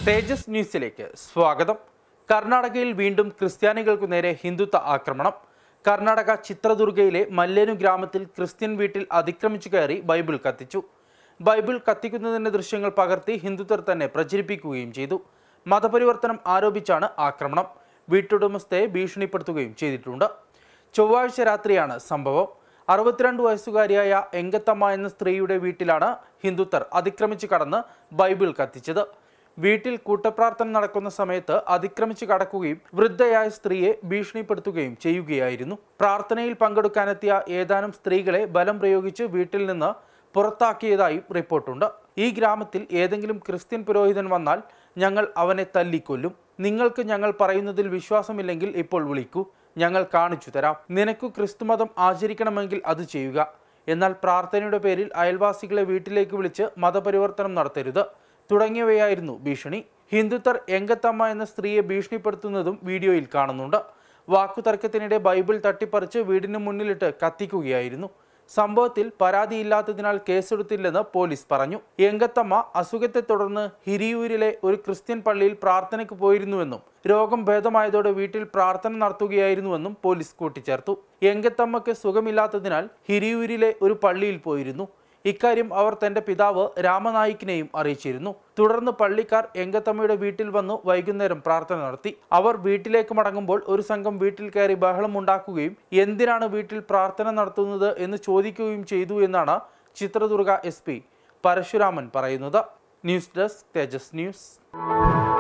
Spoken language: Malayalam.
തേജസ് ന്യൂസിലേക്ക് സ്വാഗതം കർണാടകയിൽ വീണ്ടും ക്രിസ്ത്യാനികൾക്കു നേരെ ഹിന്ദുത്വ ആക്രമണം കർണാടക ചിത്രദുർഗയിലെ മല്ലേനു ഗ്രാമത്തിൽ ക്രിസ്ത്യൻ വീട്ടിൽ അതിക്രമിച്ചു കയറി ബൈബിൾ കത്തിച്ചു ബൈബിൾ കത്തിക്കുന്നതിന്റെ ദൃശ്യങ്ങൾ പകർത്തി ഹിന്ദുത്വർ തന്നെ പ്രചരിപ്പിക്കുകയും ചെയ്തു മതപരിവർത്തനം ആരോപിച്ചാണ് ആക്രമണം വീട്ടുടമസ്ഥയെ ഭീഷണിപ്പെടുത്തുകയും ചെയ്തിട്ടുണ്ട് ചൊവ്വാഴ്ച രാത്രിയാണ് സംഭവം അറുപത്തിരണ്ട് വയസ്സുകാരിയായ എങ്കത്തമ്മ എന്ന സ്ത്രീയുടെ വീട്ടിലാണ് ഹിന്ദുത്വർ അതിക്രമിച്ചു കടന്ന് ബൈബിൾ കത്തിച്ചത് വീട്ടിൽ കൂട്ടപ്രാർത്ഥന നടക്കുന്ന സമയത്ത് അതിക്രമിച്ചു കടക്കുകയും വൃദ്ധയായ സ്ത്രീയെ ഭീഷണിപ്പെടുത്തുകയും ചെയ്യുകയായിരുന്നു പ്രാർത്ഥനയിൽ പങ്കെടുക്കാനെത്തിയ ഏതാനും സ്ത്രീകളെ ബലം പ്രയോഗിച്ച് വീട്ടിൽ നിന്ന് പുറത്താക്കിയതായും റിപ്പോർട്ടുണ്ട് ഈ ഗ്രാമത്തിൽ ഏതെങ്കിലും ക്രിസ്ത്യൻ പുരോഹിതൻ വന്നാൽ ഞങ്ങൾ അവനെ തല്ലിക്കൊല്ലും നിങ്ങൾക്ക് ഞങ്ങൾ പറയുന്നതിൽ വിശ്വാസമില്ലെങ്കിൽ ഇപ്പോൾ വിളിക്കൂ ഞങ്ങൾ കാണിച്ചു തരാം നിനക്കു ക്രിസ്തുമതം ആചരിക്കണമെങ്കിൽ അത് ചെയ്യുക എന്നാൽ പ്രാർത്ഥനയുടെ പേരിൽ അയൽവാസികളെ വീട്ടിലേക്ക് വിളിച്ച് മതപരിവർത്തനം നടത്തരുത് തുടങ്ങിയവയായിരുന്നു ഭീഷണി ഹിന്ദുത്വർ എങ്കത്തമ്മ എന്ന സ്ത്രീയെ ഭീഷണിപ്പെടുത്തുന്നതും വീഡിയോയിൽ കാണുന്നുണ്ട് വാക്കുതർക്കത്തിനിടെ ബൈബിൾ തട്ടിപ്പറിച്ച് വീടിന് മുന്നിലിട്ട് കത്തിക്കുകയായിരുന്നു സംഭവത്തിൽ പരാതിയില്ലാത്തതിനാൽ കേസെടുത്തില്ലെന്ന് പോലീസ് പറഞ്ഞു എങ്കത്തമ്മ അസുഖത്തെ തുടർന്ന് ഹിരിയൂരിലെ ഒരു ക്രിസ്ത്യൻ പള്ളിയിൽ പ്രാർത്ഥനയ്ക്ക് പോയിരുന്നുവെന്നും രോഗം ഭേദമായതോടെ വീട്ടിൽ പ്രാർത്ഥന നടത്തുകയായിരുന്നുവെന്നും പോലീസ് കൂട്ടിച്ചേർത്തു എങ്കത്തമ്മയ്ക്ക് സുഖമില്ലാത്തതിനാൽ ഹിരിയൂരിലെ ഒരു പള്ളിയിൽ പോയിരുന്നു ഇക്കാര്യം അവർ തന്റെ പിതാവ് രാമനായിക്കിനെയും അറിയിച്ചിരുന്നു തുടർന്ന് പള്ളിക്കാർ എങ്കത്തമ്മയുടെ വീട്ടിൽ വന്നു വൈകുന്നേരം പ്രാർത്ഥന നടത്തി അവർ വീട്ടിലേക്ക് മടങ്ങുമ്പോൾ ഒരു സംഘം വീട്ടിൽ കയറി ബഹളം ഉണ്ടാക്കുകയും എന്തിനാണ് വീട്ടിൽ പ്രാർത്ഥന നടത്തുന്നത് എന്ന് ചോദിക്കുകയും ചെയ്തു എന്നാണ് ചിത്രദുർഗ എസ് പി പരശുരാമൻ പറയുന്നത് ന്യൂസ് ഡെസ്ക് തേജസ് ന്യൂസ്